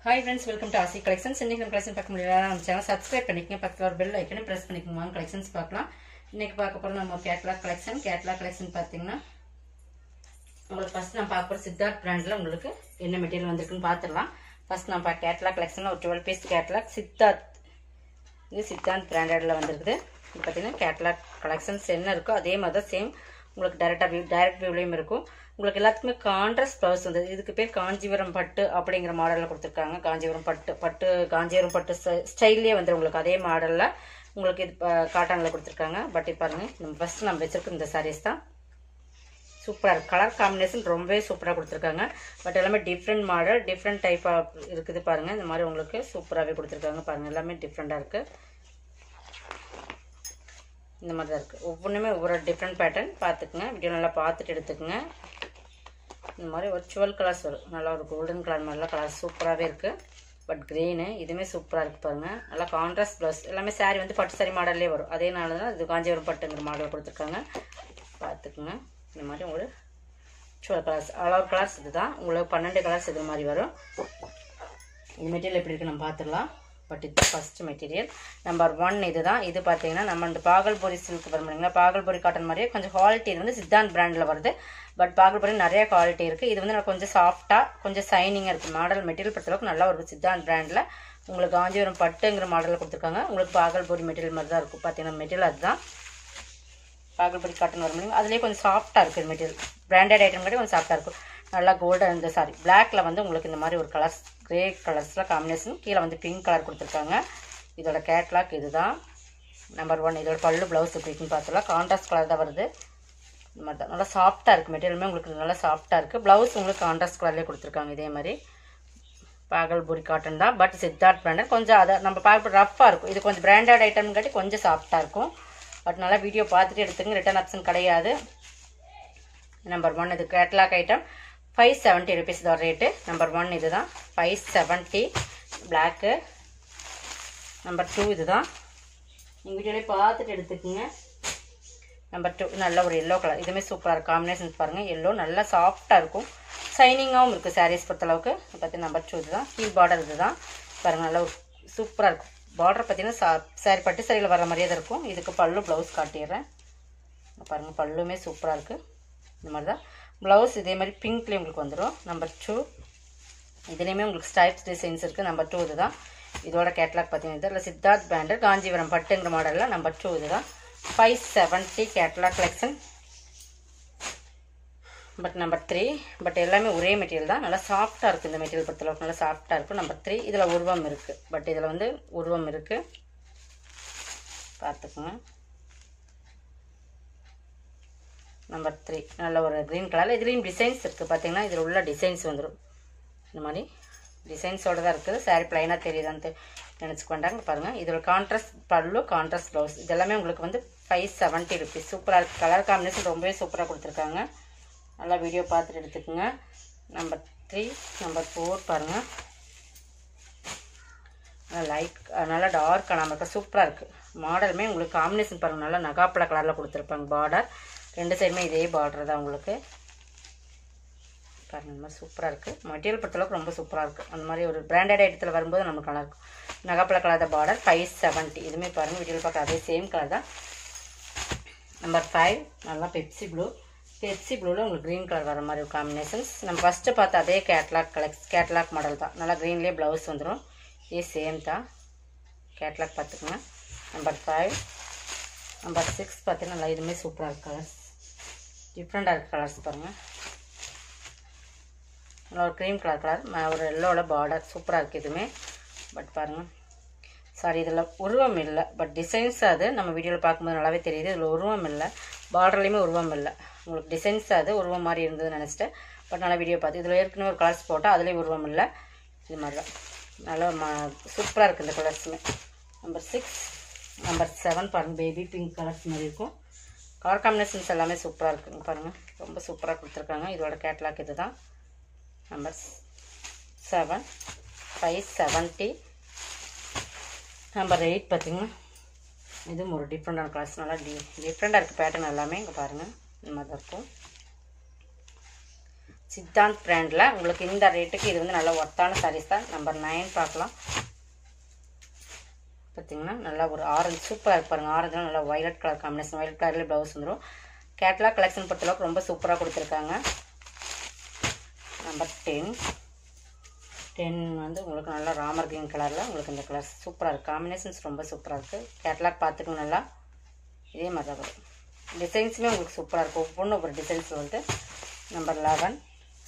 hi friends welcome to Aasi collections இன்னைக்கு நம்ம collection பார்க்க முடியல நம்ம சேனல் சப்ஸ்கிரைப் பண்ணிக்கங்க பக்கத்தில் ஒரு பெல் ஐக்கனே ப்ரெஸ் பண்ணிக்கோங்க வாங்க கலெக்ஷன்ஸ் பார்க்கலாம் இன்னைக்கு பார்க்க போகிறது நம்ம கேட்லாக் கலெக்ஷன் கேட்லாக் கலெக்ஷன் பார்த்தீங்கன்னா உங்களுக்கு ஃபர்ஸ்ட் நான் பார்க்க போகிற சித்தார்த் பிராண்டில் உங்களுக்கு என்ன மெட்டீரியல் வந்திருக்குன்னு பார்த்துடலாம் ஃபர்ஸ்ட் நான் பார்க்க கேட்லாக் கலெக்ஷனில் ஒரு டுவெல் பீஸ் கேட்லாக் சித்தார்த் இது சித்தாந்த் பிராண்டடில் வந்திருக்குது இது பார்த்தீங்கன்னா கேட்லாக் கலெக்ஷன்ஸ் என்ன இருக்கோ அதே மாதிரி தான் சேம் உங்களுக்கு டைரெக்டாக வியூ டைரக்ட் வியூலையும் இருக்கும் உங்களுக்கு எல்லாத்துக்குமே கான்ட்ராஸ்ட் ப்ளவுஸ் வந்து இதுக்கு பேர் காஞ்சிபுரம் பட்டு அப்படிங்கிற மாடலில் கொடுத்துருக்காங்க காஞ்சிபுரம் பட்டு பட்டு காஞ்சிபுரம் பட்டு ஸ்டைல்லே வந்துடும் உங்களுக்கு அதே மாடலில் உங்களுக்கு இது காட்டனில் கொடுத்துருக்காங்க பட் இப்போ பாருங்க நம்ம ஃபஸ்ட்டு நம்ம வச்சிருக்க இந்த சாரீஸ் தான் சூப்பராக இருக்குது கலர் காம்பினேஷன் ரொம்பவே சூப்பராக கொடுத்துருக்காங்க பட் எல்லாமே different model different type of இருக்குது பாருங்கள் இந்த மாதிரி உங்களுக்கு சூப்பராகவே கொடுத்துருக்காங்க பாருங்கள் எல்லாமே டிஃப்ரெண்ட்டாக இருக்குது இந்த மாதிரி தான் இருக்குது ஒவ்வொன்றுமே ஒவ்வொரு டிஃப்ரெண்ட் பேட்டர்ன் பார்த்துக்குங்க வீடியோ நல்லா பார்த்துட்டு எடுத்துக்கோங்க இந்த மாதிரி ஒரு டுவெல் கலர்ஸ் வரும் நல்லா ஒரு கோல்டன் கலர் மாதிரிலாம் கலர் சூப்பராகவே இருக்குது பட் க்ரீனு இதுவுமே சூப்பராக இருக்குது பாருங்கள் நல்லா கான்ட்ராஸ்ட் ப்ளவுஸ் எல்லாமே சாரீ வந்து பட்டு சாரி மாடல்லே வரும் அதேனால தான் இது காஞ்சிபுரம் பட்டுங்கிற மாடல் கொடுத்துருக்காங்க பார்த்துக்குங்க இந்த மாதிரி உங்களுக்கு டுவெல் கலர்ஸ் அவ்வளோ கலர்ஸ் இது தான் உங்களுக்கு பன்னெண்டு கலர்ஸ் இது மாதிரி வரும் இந்த மெட்டீரியல் எப்படி இருக்குது நம்ம பார்த்துடலாம் பட் இது ஃபஸ்ட் மெட்டீரியல் நம்பர் ஒன் இது தான் இது பார்த்தீங்கன்னா நம்ம இந்த பாகல்புரி சில்க் வரும் இல்லைங்களா பாகல்புரி காட்டன் மாதிரியே கொஞ்சம் குவாலிட்டி வந்து சித்தாந்த் பிராண்டில் வருது பட் பாகல்புரி நிறைய குவாலிட்டி இருக்குது இது வந்து கொஞ்சம் சாஃப்டாக கொஞ்சம் சைனிங்காக இருக்குது மாடல் மெட்டீரியல் பொறுத்தளவுக்கு நல்லா ஒரு சித்தாந்த் பிராண்டில் உங்களுக்கு காஞ்சிபுரம் பட்டுங்கிற மாடலில் கொடுத்துருக்காங்க உங்களுக்கு பாகல்புரி மெட்டீரியல் மாதிரி தான் இருக்கும் பார்த்தீங்கன்னா மெட்டீரியல் அதுதான் பாகல்புரி காட்டன் வரும் இல்லைங்க அதுலேயே கொஞ்சம் சாஃப்டாக இருக்குது மெட்டீரியல் பிராண்டட் ஐட்டம் கூட கொஞ்சம் சாஃப்டாக இருக்கும் நல்லா கோல்டன் இந்த சாரி பிளாக்ல வந்து உங்களுக்கு இந்த மாதிரி ஒரு கலர்ஸ் கிரே கலர்ஸில் காம்பினேஷன் கீழே வந்து பிங்க் கலர் கொடுத்துருக்காங்க இதோட கேட்லாக் இதுதான் நம்பர் ஒன் இதோட பல்லு ப்ளவுஸ் எப்படின்னு பார்த்தலாம் கான்ட்ராஸ்ட் கலர் தான் வருது இந்த மாதிரி தான் நல்லா சாஃப்டாக இருக்குது மெட்டீரியலுமே உங்களுக்கு நல்லா சாஃப்டாக இருக்குது ப்ளவுஸ் உங்களுக்கு கான்ட்ராஸ்ட் கலர்லேயே கொடுத்துருக்காங்க இதே மாதிரி பாகல்புரி காட்டன் தான் பட் சித்தார்த் பிராண்டட் கொஞ்சம் அதை நம்ம பார்க்க ரஃப்பாக இருக்கும் இது கொஞ்சம் பிராண்டட் ஐட்டம் காட்டி கொஞ்சம் சாஃப்டாக இருக்கும் பட் நல்லா வீடியோ பார்த்துட்டு எடுத்துங்க ரிட்டர்ன் ஆப்ஷன் கிடையாது நம்பர் ஒன் இது catalogue item five seventy rupees தான் ரேட்டு நம்பர் ஒன் இது தான் five seventy black number two இது தான் நீங்கள் வீடியோலேயே பார்த்துட்டு எடுத்துக்கோங்க நம்பர் டூ நல்ல ஒரு எல்லோ கலர் இதுவுமே சூப்பராக இருக்கும் காம்பினேஷன்ஸ் பாருங்கள் எல்லோ நல்லா சாஃப்டாக இருக்கும் ஷைனிங்காகவும் இருக்குது சாரீஸ் பொறுத்தளவுக்கு பார்த்தீங்கன்னா நம்பர் டூ இது தான் கீழ் பார்டர் இது தான் பாருங்கள் நல்லா ஒரு சூப்பராக இருக்கும் பார்டர் பார்த்தீங்கன்னா சா சாரி பட்டு சாரியில் வர மாதிரியே தான் இருக்கும் இதுக்கு பல்லு ப்ளவுஸ் காட்டிடுறேன் பாருங்கள் பல்லுமே சூப்பராக இருக்குது இந்த மாதிரி தான் ப்ளவுஸ் இதே மாதிரி பிங்க்லேயும் உங்களுக்கு வந்துடும் நம்பர் டூ இதுலேயுமே உங்களுக்கு ஸ்டைப்ஸ் டிசைன்ஸ் இருக்குது நம்பர் டூ இதுதான் இதோட கேட்லாக் பார்த்தீங்கன்னா இதில் சித்தார்த் பேண்டு காஞ்சிபுரம் பட்டுங்கிற மாடலில் நம்பர் டூ இதுதான் five seventy catalogue collection but number three but எல்லாமே ஒரே மெட்டீரியல் தான் நல்லா சாஃப்டாக இருக்குது இந்த மெட்டீரியல் பொறுத்தளவுக்கு நல்லா சாஃப்டாக இருக்கும் நம்பர் த்ரீ இதில் உருவம் இருக்குது பட் இதில் வந்து உருவம் இருக்குது பார்த்துக்குங்க நம்பர் த்ரீ நல்ல ஒரு க்ரீன் கலரில் இதுலேயும் டிசைன்ஸ் இருக்குது பார்த்தீங்கன்னா இதில் உள்ள டிசைன்ஸ் வந்துடும் இந்த மாதிரி டிசைன்ஸோடு தான் இருக்குது சாரீ ப்ளைனாக தெரியுதான்ட்டு நினச்சிக்க வேண்டாங்க பாருங்கள் இதோட கான்ட்ராஸ்ட் பல்லு கான்ட்ராஸ்ட் ப்ளவுஸ் இதெல்லாமே உங்களுக்கு வந்து ஃபைவ் செவன்ட்டி ருபீஸ் சூப்பராக இருக்குது கலர் காம்பினேஷன் ரொம்பவே சூப்பராக கொடுத்துருக்காங்க நல்லா வீடியோ பார்த்துட்டு எடுத்துக்கோங்க நம்பர் த்ரீ நம்பர் ஃபோர் பாருங்கள் நல்லா லைட் நல்லா டார்க்காக நமக்கு சூப்பராக இருக்குது மாடலுமே உங்களுக்கு காம்பினேஷன் பாருங்கள் நல்லா நகாப்பழ கலரில் கொடுத்துருப்பாங்க பார்டர் ரெண்டு சைடுமே இதே பார்டர் தான் உங்களுக்கு பாருங்கள் இந்த மாதிரி சூப்பராக இருக்குது மெட்டீரியல் பொறுத்தளவுக்கு ரொம்ப சூப்பராக இருக்குது அந்த மாதிரி ஒரு பிராண்டட் ஐட்டத்தில் வரும்போது நமக்கு நல்லாயிருக்கும் நகைப்பழ கலர் தான் பார்டர் ஃபைவ் செவன்ட்டி இதுவுமே பாருங்கள் வீடியோவில் பார்க்க அதே சேம் கலர் தான் நம்பர் ஃபைவ் நல்லா பெப்சி ப்ளூ பெப்சி ப்ளூவில் உங்களுக்கு க்ரீன் கலர் வர மாதிரி ஒரு காம்பினேஷன்ஸ் நம்ம ஃபஸ்ட்டு பார்த்த அதே கேட்லாக் கலெக்ஸ் கேட்லாக் மாடல் தான் நல்லா க்ரீன்லேயே ப்ளவுஸ் வந்துடும் இதே சேம் தான் கேட்லாக் பார்த்துக்குங்க நம்பர் ஃபைவ் நம்பர் சிக்ஸ் பார்த்தீங்கன்னா நல்லா இதுவுமே சூப்பராக இருக்குது கலர்ஸ் டிஃப்ரெண்ட்டாக இருக்குது கலர்ஸ் பாருங்கள் நல்லா ஒரு க்ரீம் கலர் கலர் ஒரு எல்லோவில் பார்டர் சூப்பராக இருக்குது இதுவுமே பட் பாருங்கள் சாரி இதில் உருவம் இல்லை பட் டிசைன்ஸ் அது நம்ம வீடியோவில் பார்க்கும்போது நல்லாவே தெரியுது இதில் உருவம் இல்லை பார்டர்லேயுமே உருவம் இல்லை உங்களுக்கு டிசைன்ஸ் அது உருவம் மாதிரி இருந்ததுன்னு நினச்சிட்டு பட் நல்லா வீடியோ பார்த்து இதில் ஏற்கனவே ஒரு கலர்ஸ் போட்டால் அதுலேயும் உருவம் இல்லை இது மாதிரி தான் நல்லா ம சூப்பராக இருக்குது இந்த கலர்ஸுமே நம்பர் சிக்ஸ் நம்பர் செவன் பாருங்கள் பேபி பிங்க் கலர்ஸ் மாதிரி இருக்கும் கலர் காம்பினேஷன்ஸ் எல்லாமே சூப்பராக இருக்குங்க பாருங்கள் ரொம்ப சூப்பராக கொடுத்துருக்காங்க இதோட கேட்லாக் இது தான் number seven five seventy number eight பார்த்திங்கன்னா இதுவும் ஒரு டிஃப்ரெண்டான கலர்ஸ் நல்லா டி டிஃப்ரெண்ட்டாக இருக்குது பேட்டர்ன் எல்லாமே இங்கே பாருங்கள் இந்த மாதிரி தான் இருக்கும் சித்தாந்த் பிராண்டில் உங்களுக்கு இந்த ரேட்டுக்கு இது வந்து நல்ல ஒர்த்தான சாரீஸ் தான் நம்பர் நைன் பார்க்கலாம் பார்த்தீங்கன்னா நல்லா ஒரு ஆரஞ்சு சூப்பராக இருக்கு பாருங்கள் ஆரஞ்சுலாம் நல்லா வயலட் கலர் காம்பினேஷன் வயலட் கலர்லேயே ப்ளவுஸ் வந்துடும் கேட்லாக் கலெக்ஷன் பொறுத்தளவுக்கு ரொம்ப சூப்பராக கொடுத்துருக்காங்க நம்பர் டென் டென் வந்து உங்களுக்கு நல்லா ராமர் கிரீன் கலரில் உங்களுக்கு இந்த கலர் சூப்பராக இருக்குது காம்பினேஷன்ஸ் ரொம்ப சூப்பராக இருக்குது கேட்லாக் பார்த்துக்கோங்க நல்லா இதே மாதிரி தான் வரும் டிசைன்ஸுமே உங்களுக்கு சூப்பராக இருக்கும் ஒவ்வொன்றும் ஒவ்வொரு டிசைன்ஸ் வந்து நம்பர் லெவன்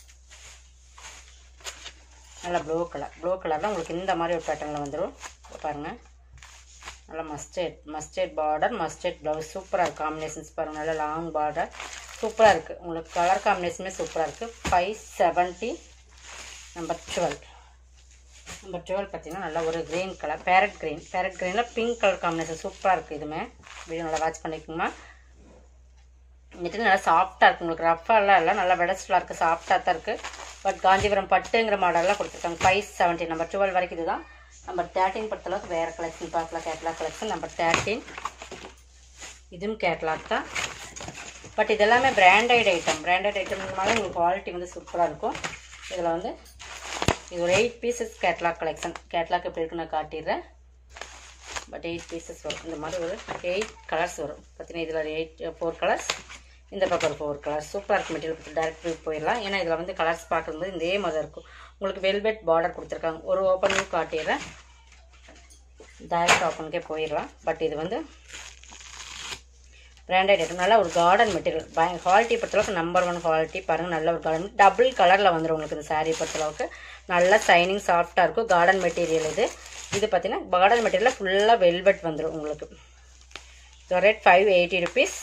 நல்லா ப்ளூ கலர் ப்ளூ கலரில் உங்களுக்கு இந்த மாதிரி ஒரு பேட்டர்னில் வந்துடும் பாருங்கள் நல்லா mustard mustard border mustard blouse சூப்பராக இருக்குது காம்பினேஷன்ஸ் பாருங்கள் நல்லா லாங் பார்டர் சூப்பராக இருக்குது உங்களுக்கு கலர் காம்பினேஷனுமே சூப்பராக இருக்குது five seventy number twelve number twelve பார்த்தீங்கன்னா நல்லா ஒரு green colour parrot green parrot க்ரீனில் பிங்க் கலர் காம்பினேஷன் சூப்பராக இருக்குது இதுவுமே வீடியோ நல்லா வாட்ச் பண்ணிக்கோங்கம்மா மெட்டீரியல் நல்லா சாஃப்டாக இருக்குது உங்களுக்கு ரஃபாலாம் இல்லை நல்லா வெடஸ்டலாக இருக்குது சாஃப்டாக தான் இருக்குது பட் காஞ்சிபுரம் பட்டுங்கிற மாடல்லாம் கொடுத்துருக்காங்க ஃபைவ் செவன்ட்டி நம்பர் டுவெல் வரைக்கும் இதுதான் நம்பர் தேர்ட்டின் பொறுத்தளவுக்கு வேறு கலெக்ஷன் பார்க்கலாம் கேட்லாக் கலெக்ஷன் நம்பர் தேர்ட்டின் இதுவும் கேட்லாக் தான் பட் இதெல்லாமே பிராண்டட் ஐட்டம் பிராண்டட் ஐட்டம்னால உங்களுக்கு குவாலிட்டி வந்து சூப்பராக இருக்கும் இதில் வந்து இது ஒரு eight pieces catalogue collection catalogue எப்படி இருக்குன்னு நான் காட்டிடுறேன் பட் எயிட் பீசஸ் வரும் இந்த மாதிரி ஒரு எயிட் கலர்ஸ் வரும் பார்த்தீங்கன்னா இதில் ஒரு எயிட் ஃபோர் கலர்ஸ் இந்த பக்கம் ஒரு ஃபோர் கலர்ஸ் சூப்பராக இருக்கும் மெட்டீரியல் டேரக்ட் வியூ போயிடலாம் ஏன்னா இதில் வந்து கலர்ஸ் பார்க்கும்போது இதே மாதிரி இருக்கும் உங்களுக்கு வெல்வெட் பார்டர் கொடுத்துருக்காங்க ஒரு ஓப்பனும் காட்டிடுறேன் டைரக்ட் ஓப்பனுக்கே போயிடலாம் பட் இது வந்து பிராண்டட் ஐட்டம் நல்ல ஒரு கார்டன் மெட்டீரியல் பய குவாலிட்டி பொறுத்தளவுக்கு நம்பர் ஒன் குவாலிட்டி பாருங்கள் நல்ல ஒரு கார்டன் டபுள் கலரில் வந்துடும் உங்களுக்கு இந்த சாரீ பொறுத்தளவுக்கு நல்ல சைனிங் சாஃப்டாக இருக்கும் கார்டன் மெட்டீரியல் இது இது பார்த்தீங்கன்னா கார்டன் மெட்டீரியலில் ஃபுல்லாக வெல்வெட் வந்துடும் உங்களுக்கு so rate five eighty rupees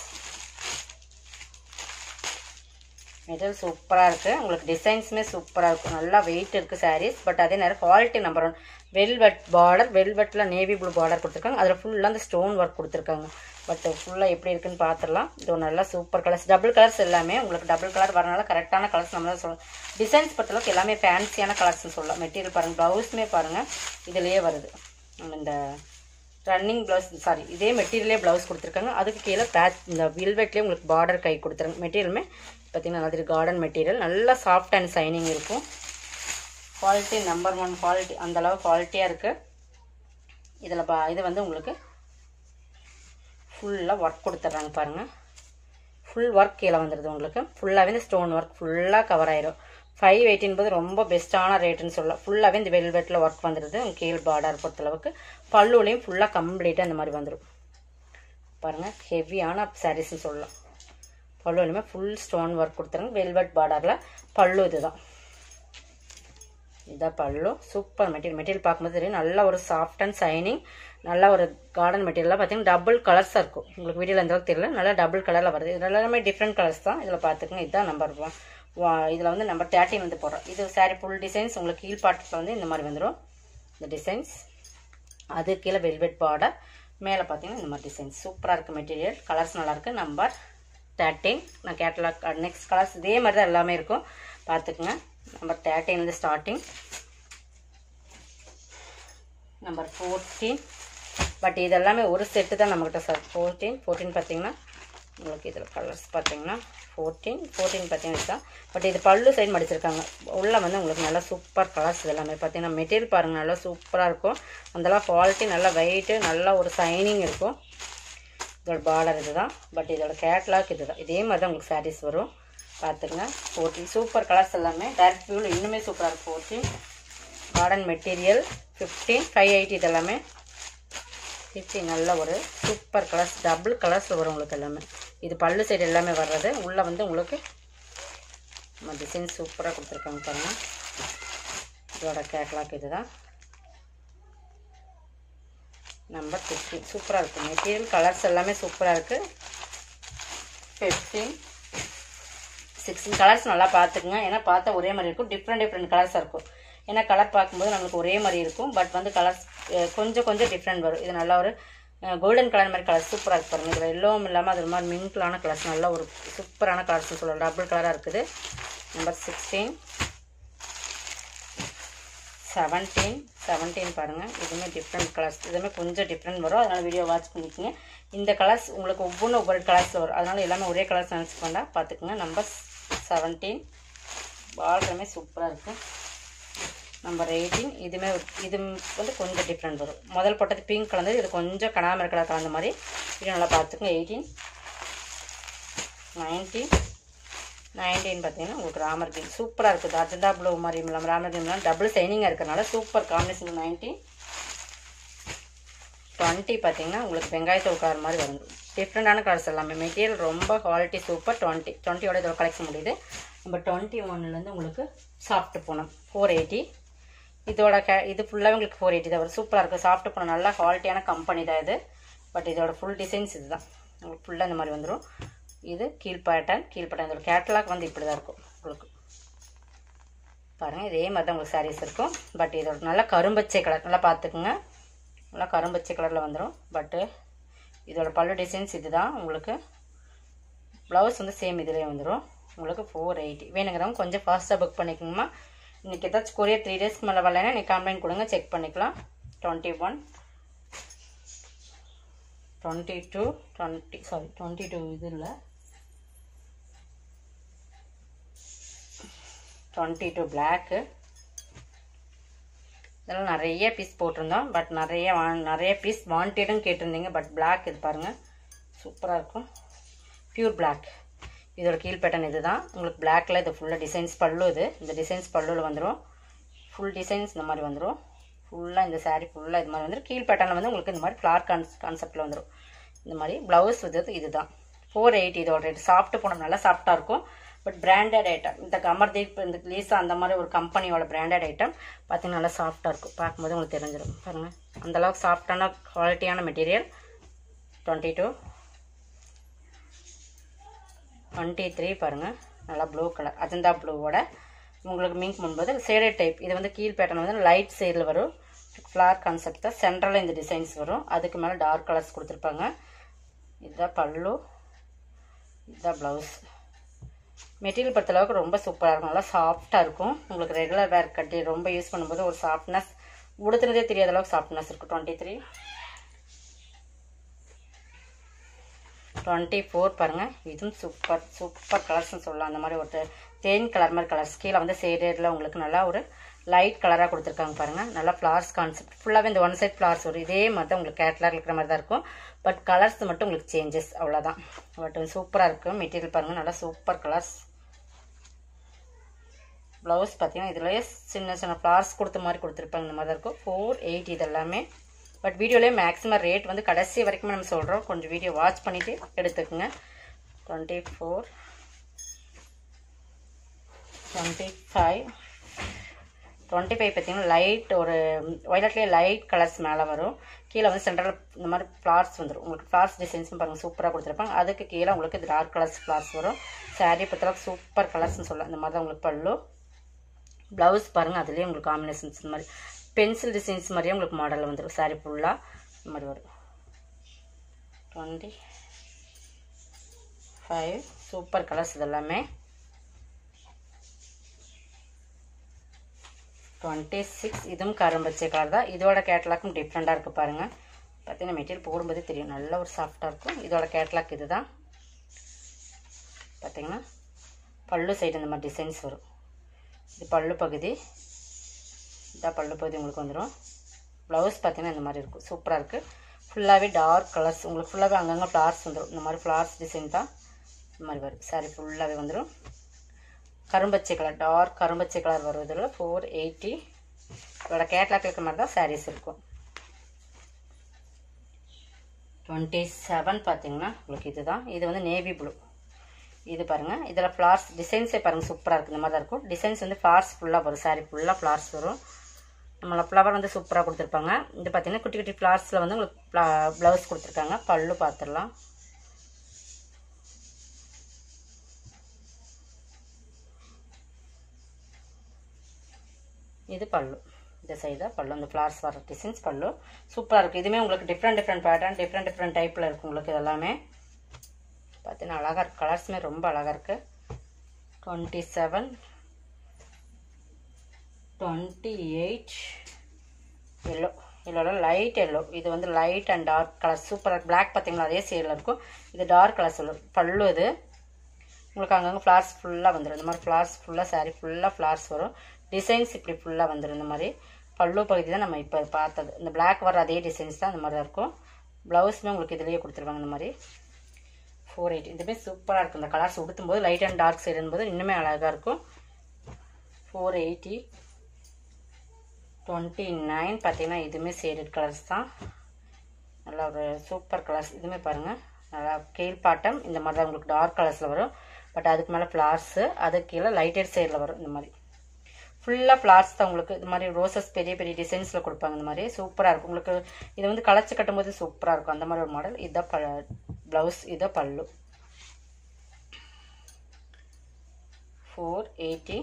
material சூப்பராக இருக்குது உங்களுக்கு டிசைன்ஸுமே சூப்பராக இருக்கும் நல்லா வெயிட் இருக்குது சாரீஸ் பட் அதே நேரம் quality number one velvet border வெல்வெட்டில் நேவி ப்ளூ பார்டர் கொடுத்துருக்காங்க அதில் ஃபுல்லாக அந்த ஸ்டோன் ஒர்க் கொடுத்துருக்காங்க பட் ஃபுல்லாக எப்படி இருக்குன்னு பார்த்துடலாம் இது நல்லா சூப்பர் கலர்ஸ் டபுள் கலர்ஸ் எல்லாமே உங்களுக்கு டபுள் கலர் வரனால கரெக்டான கலர்ஸ் நம்ம தான் சொல்லலாம் டிசைன்ஸ் பொறுத்தளவுக்கு எல்லாமே ஃபேன்சியான கலர்ஸ்னு சொல்லலாம் மெட்டீரியல் பாருங்கள் ப்ளவுஸுமே பாருங்கள் இதுலேயே வருது இந்த ரன்னிங் ப்ளவுஸ் சாரி இதே மெட்டீரியலே ப்ளவுஸ் கொடுத்துருக்காங்க அதுக்கு கீழே பேட்ச் இந்த வில்வெட்லேயே உங்களுக்கு பார்டர் கை கொடுத்துருங்க மெட்டீரியலுமே பார்த்தீங்கன்னா அது கார்டன் மெட்டீரியல் நல்லா சாஃப்ட் அண்ட் சைனிங் இருக்கும் குவாலிட்டி நம்பர் ஒன் குவாலிட்டி அந்தளவு குவாலிட்டியாக இருக்குது இதில் பா இது வந்து உங்களுக்கு ஃபுல்லாக ஒர்க் கொடுத்துட்றாங்க பாருங்கள் ஃபுல் ஒர்க் கீழே வந்துடுது உங்களுக்கு ஃபுல்லாகவே இந்த ஸ்டோன் ஒர்க் ஃபுல்லாக கவர் ஆயிரும் ஃபைவ் எயிட்டின் போது ரொம்ப பெஸ்ட்டான ரேட்டுன்னு சொல்லலாம் ஃபுல்லாகவே இந்த வெல்வெட்டில் ஒர்க் வந்துடுது கீழ் பார்டர் பொறுத்தளவுக்கு பல்லுலையும் ஃபுல்லாக கம்ப்ளீட்டாக இந்த மாதிரி வந்துடும் பாருங்கள் ஹெவியான சாரீஸ்னு சொல்லலாம் பல்லுலையுமே ஃபுல் ஸ்டோன் ஒர்க் கொடுத்துருங்க வெல்வெட் பார்டரில் பல்லு இதுதான் இதான் பல்லு சூப்பர் மெட்டீரியல் மெட்டீரியல் பார்க்கும்போது தெரியும் நல்ல ஒரு சாஃப்ட் அண்ட் சைனிங் நல்ல ஒரு கார்டன் மெட்டீரியலாக பார்த்தீங்கன்னா டபுள் கலர்ஸாக இருக்கும் உங்களுக்கு வீடியோவில் எந்த அளவுக்கு தெரியல நல்லா டபுள் கலரில் வருது இது எல்லாமே டிஃப்ரெண்ட் கலர்ஸ் தான் இதில் பார்த்துக்கங்க இதுதான் நம்பர் ஒன் வா இதில் வந்து நம்பர் தேர்ட்டின் வந்து போடுறோம் இது சாரீ ஃபுல் டிசைன்ஸ் உங்களுக்கு கீழ் பாட்டில் வந்து இந்த மாதிரி வந்துடும் இந்த டிசைன்ஸ் அது கீழே வெல்வெட் பார்டர் மேலே பார்த்தீங்கன்னா இந்த மாதிரி டிசைன்ஸ் சூப்பராக இருக்குது மெட்டீரியல் கலர்ஸ் நல்லாயிருக்கு நம்பர் தேர்ட்டின் நான் கேட்டலாக் நெக்ஸ்ட் கலர்ஸ் இதே மாதிரி தான் எல்லாமே இருக்கும் பார்த்துக்குங்க நம்பர் தேர்ட்டின்லேருந்து ஸ்டார்டிங் நம்பர் ஃபோர்டீன் பட் இது எல்லாமே ஒரு செட்டு தான் நம்மக்கிட்ட சார் ஃபோர்டீன் ஃபோர்டீன் பார்த்தீங்கன்னா உங்களுக்கு இதில் கலர்ஸ் பார்த்தீங்கன்னா ஃபோர்டீன் ஃபோர்டீன் பார்த்தீங்கன்னா தான் பட் இது பல்லு சைடு மடிச்சிருக்காங்க உள்ளே வந்து உங்களுக்கு நல்லா சூப்பர் கலர்ஸ் இது எல்லாமே பார்த்தீங்கன்னா மெட்டீரியல் பாருங்கள் நல்லா சூப்பராக இருக்கும் அந்தளவு குவாலிட்டி நல்லா வெயிட்டு நல்லா ஒரு சைனிங் இருக்கும் இதோட பார்டர் இதுதான் பட் இதோட கேட்லாக் இதுதான் இதே மாதிரி தான் உங்களுக்கு சாரீஸ் வரும் பார்த்துங்க ஃபோர்டீன் சூப்பர் கலர்ஸ் எல்லாமே டேரக்ட் வியூவில் இன்னுமே சூப்பராக இருக்கும் fourteen cotton material fifteen five eighty இது எல்லாமே ஃபிஃப்டீன் நல்ல ஒரு சூப்பர் கலர்ஸ் டபுள் கலர்ஸில் வரும் உங்களுக்கு எல்லாமே இது பல்லு சைடு எல்லாமே வர்றது உள்ளே வந்து உங்களுக்கு நம்ம டிசைன் சூப்பராக கொடுத்துருக்காங்க பாருங்கள் இதோட கேட்லாக் இதுதான் நம்பர் ஃபிஃப்டீன் சூப்பராக இருக்குது மெட்டீரியல் கலர்ஸ் எல்லாமே சூப்பராக இருக்குது ஃபிஃப்டீன் சிக்ஸ்டீன் கலர்ஸ் நல்லா பார்த்துக்குங்க ஏன்னா பார்த்தா ஒரே மாதிரி இருக்கும் டிஃப்ரெண்ட் டிஃப்ரெண்ட் கலர்ஸாக இருக்கும் ஏன்னா கலர் பார்க்கும்போது நம்மளுக்கு ஒரே மாதிரி இருக்கும் பட் வந்து கலர்ஸ் கொஞ்சம் கொஞ்சம் டிஃப்ரெண்ட் வரும் இது நல்லா ஒரு கோல்டன் கலர் மாதிரி கலர் சூப்பராக இருக்கு பாருங்கள் இதில் எல்லோவும் இல்லாமல் அது ஒரு மாதிரி மின்கிளான கலர்ஸ் நல்ல ஒரு சூப்பரான கலர்ஸ்னு சொல்லலாம் டபுள் கலராக இருக்குது நம்பர் சிக்ஸ்டீன் செவன்டீன் செவன்டீன் பாருங்கள் இதுவுமே டிஃப்ரெண்ட் கலர்ஸ் இதுவுமே கொஞ்சம் டிஃப்ரெண்ட் வரும் அதனால் வீடியோ வாட்ச் பண்ணிக்கோங்க இந்த கலர்ஸ் உங்களுக்கு ஒவ்வொன்றும் ஒவ்வொரு கலர்ஸில் வரும் அதனால் எல்லாமே ஒரே கலர்ஸ் நினச்சி வேண்டாம் பார்த்துக்குங்க நம்பர் செவன்டீன் பார்டருமே சூப்பராக இருக்குது நம்பர் எயிட்டீன் இதுவுமே இது வந்து கொஞ்சம் டிஃப்ரெண்ட் வரும் முதல் போட்டது பிங்க் கலந்தது இது கொஞ்சம் கனாமர் கலர் கலந்த மாதிரி இது நல்லா பார்த்துக்கோங்க எயிட்டீன் நைன்டீன் நைன்டீன் பார்த்தீங்கன்னா உங்களுக்கு ராமர் கிரீன் சூப்பராக இருக்குது அஜந்தா ப்ளூ மாதிரி இல்லாமல் ராமர் கிரீன்லாம் டபுள் சைனிங்காக இருக்கிறனால சூப்பர் காம்பினேஷன் நைன்டீன் டுவெண்ட்டி பார்த்தீங்கன்னா உங்களுக்கு வெங்காயத்தூள் கலர் மாதிரி வரும் டிஃப்ரெண்டான கலர்ஸ் எல்லாமே மெட்டீரியல் ரொம்ப குவாலிட்டி சூப்பர் டுவெண்ட்டி டுவெண்ட்டியோட இதோட கலெக்ஷன் முடியுது நம்ம டுவெண்ட்டி ஒன்லேருந்து உங்களுக்கு சாஃப்ட் பூனம் ஃபோர் எயிட்டி இதோட கே இது ஃபுல்லாகவே உங்களுக்கு ஃபோர் எயிட்டி தான் வரும் சூப்பராக இருக்குது சாஃப்ட் பூனம் நல்லா குவாலிட்டியான கம்பெனி தான் இது பட் இதோட ஃபுல் டிசைன்ஸ் இது தான் உங்களுக்கு ஃபுல்லாக இந்த மாதிரி வந்துடும் இது கீழ் பேட்டர்ன் கீழ் பேட்டர்ன் இதோட கேட்டலாக் வந்து இப்படி தான் இருக்கும் உங்களுக்கு பாருங்கள் இதே மாதிரி தான் உங்களுக்கு சாரீஸ் இருக்கும் பட் இதோட நல்லா கரும்பச்சை கலர் நல்லா பார்த்துக்குங்க நல்லா கரும்பச்சை கலரில் வந்துடும் பட்டு இதோட பல்லு டிசைன்ஸ் இது தான் உங்களுக்கு ப்ளவுஸ் வந்து சேம் இதிலே வந்துடும் உங்களுக்கு ஃபோர் எயிட்டி வேணுங்கிறவங்க கொஞ்சம் ஃபாஸ்ட்டாக புக் பண்ணிக்கோங்கம்மா இன்றைக்கி ஏதாச்சும் கொரியர் த்ரீ டேஸ்க்கு மேலே வரலைன்னா நீங்கள் கம்ப்ளைண்ட் கொடுங்க செக் பண்ணிக்கலாம் twenty one twenty two twenty sorry twenty two இது இல்லை டுவெண்ட்டி டூ பிளாக்கு இதெல்லாம் நிறைய பீஸ் போட்டிருந்தோம் பட் நிறைய வா நிறைய பீஸ் வாண்டடும் கேட்டிருந்தீங்க பட் பிளாக் இது பாருங்கள் சூப்பராக இருக்கும் பியூர் பிளாக் இதோட கீழ் பேட்டர்ன் இது தான் உங்களுக்கு பிளாக்கில் இது ஃபுல்லாக டிசைன்ஸ் பல்லு இது இந்த டிசைன்ஸ் பல்லுவில் வந்துடும் ஃபுல் டிசைன்ஸ் இந்த மாதிரி வந்துடும் ஃபுல்லாக இந்த saree ஃபுல்லாக இது மாதிரி வந்துடும் கீழ் பேட்டர்னில் வந்து உங்களுக்கு இந்த மாதிரி ஃப்ளார் கான்ஸ் கான்செப்டில் வந்துடும் இந்த மாதிரி ப்ளவுஸ் இது இது தான் ஃபோர் எயிட்டி இதோட ரேட் சாஃப்ட் போன நல்லா சாஃப்டாக இருக்கும் பட் பிராண்டட் ஐட்டம் இந்த கமர்தீப் இந்த லீசா அந்த மாதிரி ஒரு கம்பெனியோட பிராண்டட் ஐட்டம் பார்த்தீங்கன்னா நல்லா சாஃப்டாக இருக்கும் பார்க்கும்போது உங்களுக்கு தெரிஞ்சிடும் பாருங்கள் அந்தளவுக்கு சாஃப்டான குவாலிட்டியான material twenty two twenty three பாருங்கள் நல்லா ப்ளூ கலர் அஜந்தா ப்ளூவோட உங்களுக்கு மிங்க் முன்பது சேடட் டைப் இது வந்து கீழ் பேட்டர்ன் வந்து லைட் சைடில் வரும் ஃப்ளார் கான்செப்ட் தான் சென்ட்ரலில் இந்த டிசைன்ஸ் வரும் அதுக்கு மேலே டார்க் கலர்ஸ் கொடுத்துருப்பாங்க இதுதான் பல்லு இதுதான் ப்ளவுஸ் மெட்டீரியல் பொறுத்தளவுக்கு ரொம்ப சூப்பராக இருக்கும் நல்லா சாஃப்டாக இருக்கும் உங்களுக்கு ரெகுலர் வேர் கட்டி ரொம்ப யூஸ் பண்ணும்போது ஒரு சாஃப்ட்னஸ் உடுத்துனதே தெரியாத அளவுக்கு சாஃப்ட்னஸ் இருக்கும் டுவெண்ட்டி த்ரீ டுவெண்ட்டி ஃபோர் பாருங்கள் இதுவும் சூப்பர் சூப்பர் கலர்ஸ்னு சொல்லலாம் அந்த மாதிரி ஒரு தேன் கலர் மாதிரி கலர்ஸ் கீழே வந்து சேடேடில் உங்களுக்கு நல்லா ஒரு லைட் கலராக கொடுத்துருக்காங்க பாருங்கள் நல்லா ஃப்ளார்ஸ் கான்செப்ட் ஃபுல்லாகவே இந்த ஒன் சைட் ஃப்ளார்ஸ் வரும் இதே மாதிரி தான் உங்களுக்கு கேட்லாக் இருக்கிற மாதிரி தான் இருக்கும் பட் கலர்ஸ் மட்டும் உங்களுக்கு சேஞ்சஸ் அவ்வளோதான் பட் சூப்பராக இருக்கும் மெட்டீரியல் பாருங்கள் நல்லா சூப்பர் கலர்ஸ் ப்ளவுஸ் பார்த்தீங்கன்னா இதுலேயே சின்ன சின்ன ஃப்ளார்ஸ் கொடுத்த மாதிரி கொடுத்துருப்பாங்க இந்த மாதிரி தான் இருக்கும் ஃபோர் எயிட் இது எல்லாமே பட் வீடியோலேயே மேக்ஸிமம் ரேட் வந்து கடைசி வரைக்கும் நம்ம சொல்கிறோம் கொஞ்சம் வீடியோ வாட்ச் பண்ணிவிட்டு எடுத்துக்கோங்க twenty four twenty five twenty five பார்த்தீங்கன்னா லைட் ஒரு ஒயலட்லேயே லைட் கலர்ஸ் மேலே வரும் கீழே வந்து சென்டரில் இந்த மாதிரி ஃப்ளார்ஸ் வந்துடும் உங்களுக்கு ஃப்ளார்ஸ் டிசைன்ஸும் பாருங்கள் சூப்பராக கொடுத்துருப்பாங்க அதுக்கு கீழே உங்களுக்கு இது டார்க் கலர்ஸ் ஃப்ளார்ஸ் வரும் சாரீ பொறுத்தளவுக்கு சூப்பர் கலர்ஸ்னு சொல்லலாம் இந்த மாதிரி தான் உங்களுக்கு பல்லு ப்ளவுஸ் பாருங்கள் அதுலேயே உங்களுக்கு காம்பினேஷன்ஸ் இந்த மாதிரி பென்சில் டிசைன்ஸ் மாதிரியே உங்களுக்கு மாடலில் வந்துடும் சாரீ ஃபுல்லாக இந்த மாதிரி வரும் டுவெண்ட்டி ஃபைவ் சூப்பர் கலர்ஸ் இதெல்லாமே டுவெண்ட்டி சிக்ஸ் இதுவும் கரும்பச்சை கலர் தான் இதோட கேட்லாக்கும் டிஃப்ரெண்ட்டாக இருக்குது பாருங்கள் பார்த்தீங்கன்னா மெட்டீரியல் போடும்போதே தெரியும் நல்ல ஒரு சாஃப்டாக இருக்கும் இதோட கேட்லாக் இது தான் பார்த்தீங்கன்னா பல்லு சைடு இந்த மாதிரி டிசைன்ஸ் வரும் இது பல்லு பகுதி இதான் பல்லு பகுதி உங்களுக்கு வந்துடும் ப்ளவுஸ் பார்த்தீங்கன்னா இந்த மாதிரி இருக்கும் சூப்பராக இருக்குது ஃபுல்லாகவே டார்க் கலர்ஸ் உங்களுக்கு ஃபுல்லாகவே அங்கங்கே ஃப்ளார்ஸ் வந்துடும் இந்த மாதிரி ஃப்ளார்ஸ் டிசைன் தான் இந்த மாதிரி வரும் சாரி ஃபுல்லாகவே வந்துடும் கரும்பச்சை கலர் டார்க் கரும்பச்சை கலர் வருவதில் ஃபோர் எயிட்டி இதோட கேட்லாக் இருக்கிற மாதிரி தான் சாரீஸ் இருக்கும் டுவெண்ட்டி செவன் பார்த்தீங்கன்னா உங்களுக்கு இதுதான் இது வந்து நேவி ப்ளூ இது பாருங்கள் இதில் ஃப்ளார்ஸ் டிசைன்ஸே பாருங்கள் சூப்பராக இருக்குது இந்த மாதிரி தான் இருக்கும் டிசைன்ஸ் வந்து ஃப்ளார்ஸ் ஃபுல்லாக வரும் சாரி ஃபுல்லாக ஃப்ளார்ஸ் வரும் நம்மள ஃப்ளவர் வந்து சூப்பராக கொடுத்துருப்பாங்க இது பார்த்தீங்கன்னா குட்டி குட்டி ஃப்ளார்ஸில் வந்து உங்களுக்கு ப்ளவுஸ் கொடுத்துருக்காங்க பல்லு பார்த்துடலாம் இது பல்லு இந்த சைடாக பல்லு அந்த ஃப்ளார்ஸ் வர டிசைன்ஸ் பல்லு சூப்பராக இருக்குது இதுவுமே உங்களுக்கு different different pattern different different டைப்பில் இருக்குது உங்களுக்கு இதெல்லாமே பார்த்தீங்கன்னா அழகாக இருக்குது கலர்ஸுமே ரொம்ப அழகாக இருக்குது twenty seven twenty eight yellow எல்லோட லைட் எல்லோ இது வந்து லைட் அண்ட் டார்க் கலர் சூப்பராக பிளாக் பார்த்தீங்களா அதே சைடில் இருக்கும் இது டார்க் கலர் சொல்லு பல்லு இது உங்களுக்கு அங்கங்கே ஃப்ளார்ஸ் ஃபுல்லாக வந்துடும் இந்த மாதிரி ஃப்ளார்ஸ் ஃபுல்லாக saree ஃபுல்லாக ஃப்ளார்ஸ் வரும் டிசைன்ஸ் இப்படி ஃபுல்லாக வந்துடும் இந்த மாதிரி பல்லு பகுதி தான் நம்ம இப்போ பார்த்தது இந்த Black வர அதே டிசைன்ஸ் தான் இந்த மாதிரி தான் இருக்கும் ப்ளவுஸுமே உங்களுக்கு இதுலேயே கொடுத்துருவாங்க இந்த மாதிரி ஃபோர் எயிட் இதுவுமே சூப்பராக இருக்கும் இந்த கலர்ஸ் உடுத்தும் போது லைட் அண்ட் டார்க் சைடுன்னு போது இன்னுமே அழகாக இருக்கும் ஃபோர் எயிட்டி டுவெண்ட்டி நைன் பார்த்தீங்கன்னா இதுவுமே ஷேடட் கலர்ஸ் தான் நல்லா ஒரு சூப்பர் கலர்ஸ் இதுவுமே பாருங்கள் நல்லா கீழ் பாட்டம் இந்த மாதிரி தான் உங்களுக்கு டார்க் கலர்ஸில் வரும் பட் அதுக்கு மேலே ஃப்ளார்ஸு அதுக்கு கீழே லைட்டட் சைடில் வரும் இந்த மாதிரி ஃபுல்லாக ஃப்ளார்ஸ் தான் உங்களுக்கு இது மாதிரி ரோசஸ் பெரிய பெரிய டிசைன்ஸில் கொடுப்பாங்க இந்த மாதிரி சூப்பராக இருக்கும் உங்களுக்கு இது வந்து களைச்சி கட்டும்போது சூப்பராக இருக்கும் அந்த மாதிரி ஒரு மாடல் இதுதான் ப ப்ளவுஸ் இதுதான் பல்லு ஃபோர் எயிட்டி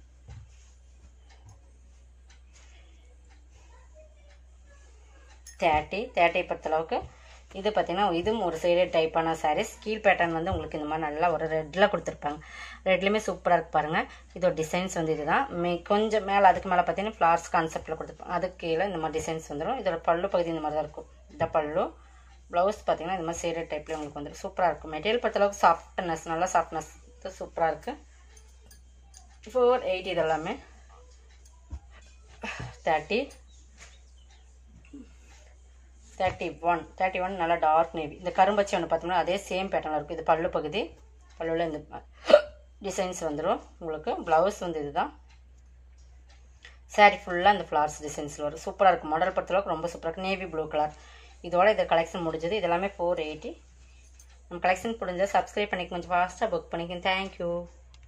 தேர்ட்டி தேர்ட்டி பொறுத்தளவுக்கு இது பார்த்தீங்கன்னா இதுவும் ஒரு சைடு டைப்பான சாரீஸ் கீழ் பேட்டர்ன் வந்து உங்களுக்கு இந்த மாதிரி நல்லா ஒரு ரெட்டில் கொடுத்துருப்பாங்க ரெட்லேயுமே சூப்பராக இருக்கு பாருங்கள் இதோட டிசைன்ஸ் வந்து இதுதான் மே கொஞ்சம் மேலே அதுக்கு மேலே பார்த்தீங்கன்னா ஃப்ளார்ஸ் கான்செப்டில் கொடுத்துருப்பாங்க அதுக்கு கீழே இந்த மாதிரி டிசைன்ஸ் வந்துடும் இதோட பல்லு பகுதி இந்த மாதிரி தான் இருக்கும் இந்த பல்லு ப்ளவுஸ் பார்த்தீங்கன்னா இந்த மாதிரி சேரட் டைப்லேயே உங்களுக்கு வந்துடும் சூப்பராக இருக்கும் மெட்டீரியல் பொறுத்தளவுக்கு சாஃப்ட்னஸ் நல்லா சாஃப்ட்னஸ் சூப்பராக இருக்குது ஃபோர் எயிட் இதெல்லாமே thirty thirty one thirty one நல்லா டார்க் நேவி இந்த கரும்பச்சி ஒன்று பார்த்தோம்னா அதே சேம் பேட்டர்னில் இருக்கும் இது பல்லு பகுதி பல்லுவில் இந்த டிசைன்ஸ் வந்துடும் உங்களுக்கு ப்ளவுஸ் வந்து இதுதான் சாரீ ஃபுல்லாக இந்த ஃப்ளார்ஸ் டிசைன்ஸில் வரும் சூப்பராக இருக்கும் மாடல் பொறுத்தளவுக்கு ரொம்ப சூப்பராக இருக்கும் நேவி ப்ளூ கலர் இதோட இந்த கலெக்ஷன் முடிஞ்சது இது எல்லாமே ஃபோர் எயிட்டி நம்ம கலெக்ஷன் முடிஞ்சது சப்ஸ்கிரைப் பண்ணி கொஞ்சம் ஃபாஸ்ட்டாக புக் பண்ணிக்கோங்க தேங்க்யூ